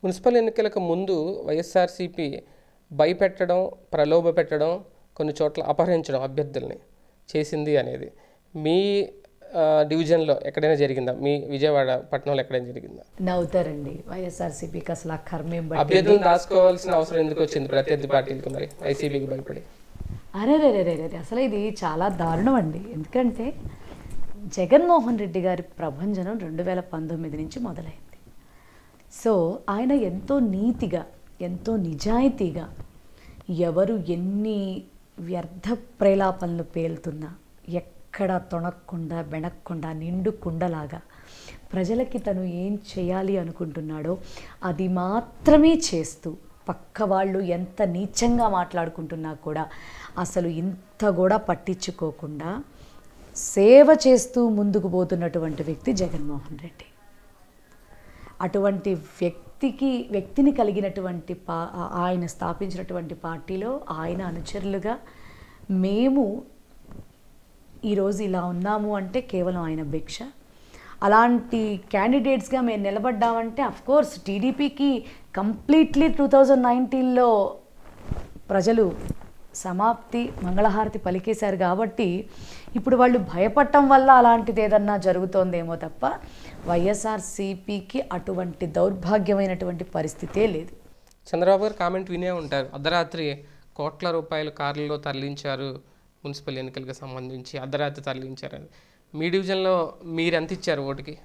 municipal ఎన్నికలకు ముందు వైఎస్ఆర్సీపీ భయపెట్టడం ప్రలోభ పెట్టడం కొన్ని చోట్ల అపహరించడం అభ్యర్థుల్ని చేసింది అనేది మీ ఆ, డివిజన్లో ఎక్కడైనా జరిగిందా మీ విజయవాడ పట్టణంలో ఎక్కడైనా జరిగిందా నవ్వుతారండి వైఎస్ఆర్సీపీకి అసలు ఆ కర్మేం బట్టి అభ్యర్థులను దాచుకోవాల్సిన అవసరం ఎందుకు వచ్చింది ప్రత్యర్థి పార్టీలకు మరి వైసీపీకి భయపడి అరే రే రే రే రే అసలు ఇది చాలా దారుణం అండి ఎందుకంటే జగన్మోహన్ రెడ్డి గారి ప్రభంజనం రెండు వేల పంతొమ్మిది నుంచి మొదలైంది సో ఆయన ఎంతో నీతిగా ఎంతో నిజాయితీగా ఎవరు ఎన్ని వ్యర్థ ప్రేలాపనలు పేలుతున్నా ఎక్కడ తొణక్కుండా బెణక్కుండా నిండు కుండలాగా ప్రజలకి తను ఏం చేయాలి అనుకుంటున్నాడో అది మాత్రమే చేస్తూ పక్క వాళ్ళు ఎంత నీచంగా మాట్లాడుకుంటున్నా కూడా అసలు ఇంత కూడా పట్టించుకోకుండా సేవ చేస్తూ ముందుకు పోతున్నటువంటి వ్యక్తి జగన్మోహన్ రెడ్డి అటువంటి వ్యక్తికి వ్యక్తిని కలిగినటువంటి పా ఆ- ఆయన స్థాపించినటువంటి పార్టీలో ఆయన అనుచరులుగా మేము ఈరోజు ఇలా ఉన్నాము అంటే కేవలం ఆయన భిక్ష అలాంటి క్యాండిడేట్స్గా మేము నిలబడ్డామంటే కోర్స్ టీడీపీకి కంప్లీట్లీ టూ థౌజండ్ నైన్టీన్లో ప్రజలు సమాప్తి మంగళహారతి పలికేశారు కాబట్టి ఇప్పుడు వాళ్ళు భయపడటం వల్ల అలాంటిది ఏదన్నా జరుగుతోందేమో తప్ప వైఎస్ఆర్సీపీకి అటువంటి దౌర్భాగ్యమైనటువంటి పరిస్థితే లేదు చంద్రబాబు గారు కామెంట్ వినే ఉంటారు అర్ధరాత్రి కోట్ల రూపాయలు కార్లలో తరలించారు మున్సిపల్ ఎన్నికలకు సంబంధించి అర్ధరాత్రి తరలించారని మీ డివిజన్లో మీరు ఎంత ఇచ్చారు ఓటుకి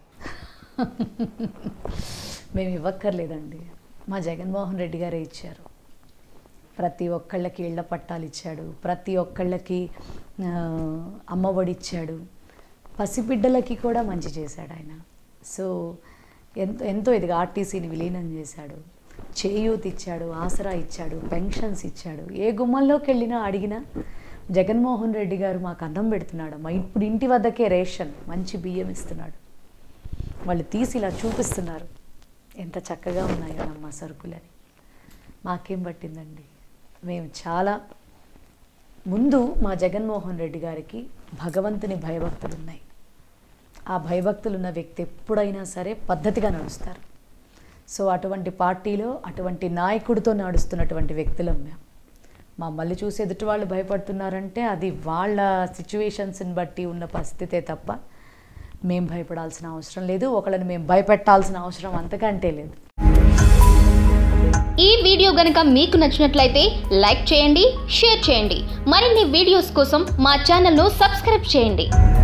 మేము ఇవ్వక్కర్లేదండి మా జగన్మోహన్ రెడ్డి గారే ఇచ్చారు ప్రతి ఒక్కళ్ళకి ఇళ్ల పట్టాలు ఇచ్చాడు ప్రతి ఒక్కళ్ళకి ఆ, అమ్మఒడి ఇచ్చాడు పసిబిడ్డలకి కూడా మంచి చేశాడు ఆయన సో ఎంతో ఎంతో ఇదిగా ఆర్టీసీని విలీనం చేశాడు చేయూత్ ఇచ్చాడు ఆసరా ఇచ్చాడు పెన్షన్స్ ఇచ్చాడు ఏ గుమ్మంలోకి వెళ్ళినా అడిగినా జగన్మోహన్ రెడ్డి గారు మాకు అన్నం పెడుతున్నాడు మా ఇప్పుడు ఇంటి వద్దకే రేషన్ మంచి బియ్యం ఇస్తున్నాడు వాళ్ళు తీసి ఇలా చూపిస్తున్నారు ఎంత చక్కగా ఉన్నాయో నమ్మ సరుకులని మాకేం పట్టిందండి మేము చాలా ముందు మా జగన్మోహన్ రెడ్డి గారికి భగవంతుని భయభక్తులు ఉన్నాయి ఆ భయభక్తులు ఉన్న వ్యక్తి ఎప్పుడైనా సరే పద్ధతిగా నడుస్తారు సో అటువంటి పార్టీలో అటువంటి నాయకుడితో నడుస్తున్నటువంటి వ్యక్తులం మేము మమ్మల్ని చూసి ఎదుటి వాళ్ళు భయపడుతున్నారంటే అది వాళ్ళ సిచ్యువేషన్స్ని బట్టి ఉన్న పరిస్థితే తప్ప మేము భయపడాల్సిన అవసరం లేదు ఒకళ్ళని మేము భయపెట్టాల్సిన అవసరం అంతకంటే లేదు ఈ వీడియో గనుక మీకు నచ్చినట్లయితే లైక్ చేయండి షేర్ చేయండి మరిన్ని వీడియోస్ కోసం మా ఛానల్ను సబ్స్క్రైబ్ చేయండి